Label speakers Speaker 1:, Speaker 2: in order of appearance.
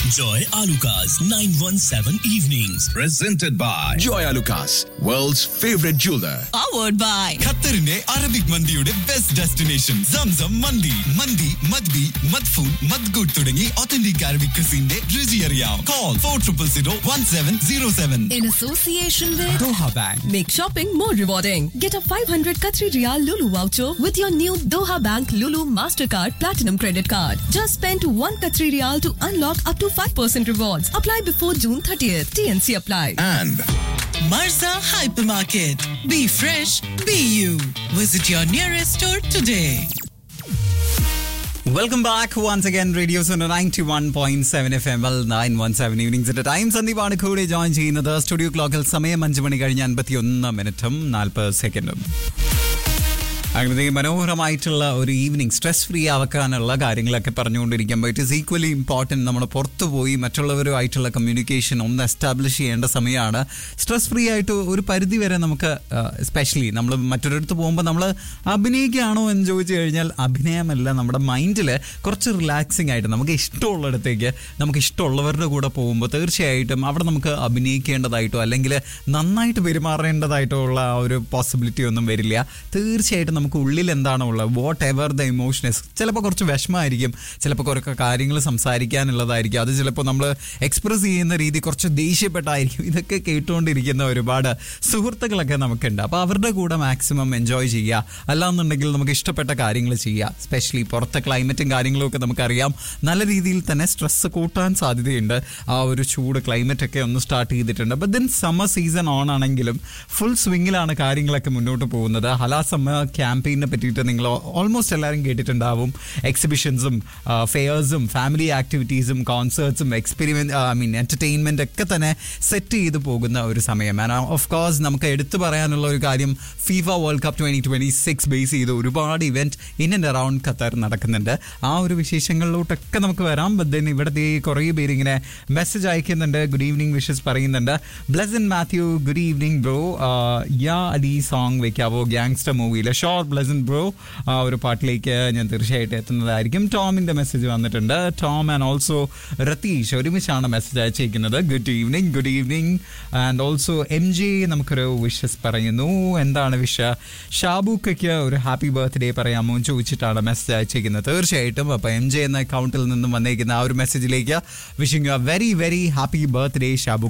Speaker 1: Joy Alukas, 917 Evenings.
Speaker 2: Presented by
Speaker 3: Joy Lucas, world's favorite jeweler.
Speaker 4: powered by
Speaker 5: ഖത്തറിന്റെ Arabic മന്തിയുടെ best destination Zamzam മന്തി മന്തി മദ്ബി മദ്ഫൂൻ മദ്ഗുഡ് തുടങ്ങി ഒത്തന്റിക് അറബിക് ക്രിസിന്റെ രുചി അറിയാം call four triple zero one seven zero seven
Speaker 4: in association with
Speaker 5: Doha bank
Speaker 4: Make shopping more rewarding. Get a 500 Qatari Riyal Lulu voucher with your new Doha Bank Lulu Mastercard Platinum Credit Card. Just spend 1 Qatari Riyal to unlock up to 5% rewards. Apply before June 30th. TNC apply.
Speaker 3: And
Speaker 6: Marza Hypermarket. Be fresh, be you. Visit your nearest store today.
Speaker 5: Welcome back once again radio ninety one point seven F M L nine one seven ഈവനിംഗ്സിന്റെ time സന്ദീപാണ് കൂടെ join ചെയ്യുന്നത് studio ക്ലോക്കിൽ സമയം അഞ്ച് മണി കഴിഞ്ഞ് അൻപത്തി ഒന്ന് മിനിറ്റും നാൽപ്പത് സെക്കൻഡും അങ്ങനെ മനോഹരമായിട്ടുള്ള ഒരു ഈവനിങ് സ്ട്രെസ് ഫ്രീ ആക്കാനുള്ള കാര്യങ്ങളൊക്കെ പറഞ്ഞുകൊണ്ടിരിക്കുമ്പോൾ ഇറ്റ് ഈസ് ഈക്വലി ഇമ്പോർട്ടൻറ്റ് നമ്മൾ പുറത്തു പോയി മറ്റുള്ളവരുമായിട്ടുള്ള കമ്മ്യൂണിക്കേഷൻ ഒന്ന് എസ്റ്റാബ്ലിഷ് ചെയ്യേണ്ട സമയമാണ് സ്ട്രെസ് ഫ്രീ ആയിട്ട് ഒരു പരിധി വരെ നമുക്ക് എസ്പെഷ്യലി നമ്മൾ മറ്റൊരിടത്ത് പോകുമ്പോൾ നമ്മൾ അഭിനയിക്കുകയാണോ എന്ന് ചോദിച്ചു കഴിഞ്ഞാൽ അഭിനയമല്ല നമ്മുടെ മൈൻഡിൽ കുറച്ച് റിലാക്സിങ് ആയിട്ട് നമുക്ക് ഇഷ്ടമുള്ളിടത്തേക്ക് നമുക്ക് ഇഷ്ടമുള്ളവരുടെ കൂടെ പോകുമ്പോൾ തീർച്ചയായിട്ടും അവിടെ നമുക്ക് അഭിനയിക്കേണ്ടതായിട്ടോ അല്ലെങ്കിൽ നന്നായിട്ട് പെരുമാറേണ്ടതായിട്ടോ ഉള്ള ആ ഒരു പോസിബിലിറ്റി ഒന്നും വരില്ല തീർച്ചയായിട്ടും നമുക്ക് ഉള്ളിൽ എന്താണോ ഉള്ളത് വാട്ട് എവർ ദ ഇമോഷൻസ് ചിലപ്പോൾ കുറച്ച് വിഷമമായിരിക്കും ചിലപ്പോൾ കുറേ കാര്യങ്ങൾ സംസാരിക്കാനുള്ളതായിരിക്കും അത് ചിലപ്പോൾ നമ്മൾ എക്സ്പ്രസ് ചെയ്യുന്ന രീതി കുറച്ച് ദേഷ്യപ്പെട്ടായിരിക്കും ഇതൊക്കെ കേട്ടുകൊണ്ടിരിക്കുന്ന ഒരുപാട് സുഹൃത്തുക്കളൊക്കെ നമുക്കുണ്ട് അപ്പോൾ അവരുടെ കൂടെ മാക്സിമം എൻജോയ് ചെയ്യുക അല്ലാന്നുണ്ടെങ്കിൽ നമുക്ക് ഇഷ്ടപ്പെട്ട കാര്യങ്ങൾ ചെയ്യുക സ്പെഷ്യലി പുറത്തെ ക്ലൈമറ്റും കാര്യങ്ങളും ഒക്കെ നമുക്കറിയാം നല്ല രീതിയിൽ തന്നെ സ്ട്രെസ് കൂട്ടാൻ സാധ്യതയുണ്ട് ആ ഒരു ചൂട് ക്ലൈമറ്റ് ഒക്കെ ഒന്ന് സ്റ്റാർട്ട് ചെയ്തിട്ടുണ്ട് അപ്പം ദെൻ സമ്മർ സീസൺ ഓൺ ആണെങ്കിലും ഫുൾ സ്വിങ്ങിലാണ് കാര്യങ്ങളൊക്കെ മുന്നോട്ട് പോകുന്നത് ഹലാ സമ്മർ ക്യാമ്പയിനെ പറ്റിയിട്ട് നിങ്ങൾ ഓൾമോസ്റ്റ് എല്ലാവരും കേട്ടിട്ടുണ്ടാവും എക്സിബിഷൻസും ഫെയേഴ്സും ഫാമിലി ആക്ടിവിറ്റീസും കോൺസേർട്സും എക്സ്പെരിമെന്റ് ഐ മീൻ എന്റർടൈൻമെന്റ് ഒക്കെ തന്നെ സെറ്റ് ചെയ്ത് പോകുന്ന ഒരു സമയം ആൻഡ് ഓഫ് കോഴ്സ് നമുക്ക് എടുത്തു പറയാനുള്ള ഒരു കാര്യം FIFA world cup twenty twenty six base ചെയ്ത് ഒരുപാട് event in and around Qatar നടക്കുന്നുണ്ട് ആ ഒരു വിശേഷങ്ങളിലോട്ടൊക്കെ നമുക്ക് വരാം ബട്ട് ദെൻ ഇവിടുത്തെ ഈ കുറേ പേര് ഇങ്ങനെ മെസ്സേജ് അയക്കുന്നുണ്ട് ഗുഡ് ഈവനിങ് വിഷസ് പറയുന്നുണ്ട് Blesson Mathew good evening bro Ya Ali song വെക്കാവോ ഗ്യാങ്സ്റ്റർ മൂവിയിലെ ഷോർ ബ്ലസൻ ബ്രോ ആ ഒരു പാട്ടിലേക്ക് ഞാൻ തീർച്ചയായിട്ടും എത്തുന്നതായിരിക്കും ടോമിന്റെ മെസ്സേജ് വന്നിട്ടുണ്ട് ടോം ആൻഡ് ഓൾസോ രതീഷ് ഒരുമിച്ചാണ് മെസ്സേജ് അയച്ചിരിക്കുന്നത് good evening good evening and also M J നമുക്കൊരു വിഷസ് പറയുന്നു എന്താണ് വിഷ ഷാബൂക്കയ്ക്ക് ഒരു ഹാപ്പി ബർത്ത്ഡേ പറയാമോ എന്ന് ചോദിച്ചിട്ടാണ് മെസ്സേജ് അയച്ചിരിക്കുന്നത് തീർച്ചയായിട്ടും അപ്പോൾ എം ജെ എന്ന അക്കൗണ്ടിൽ നിന്നും വന്നേക്കുന്ന ആ ഒരു മെസ്സേജിലേക്ക് wishing a very very happy birthday Shabu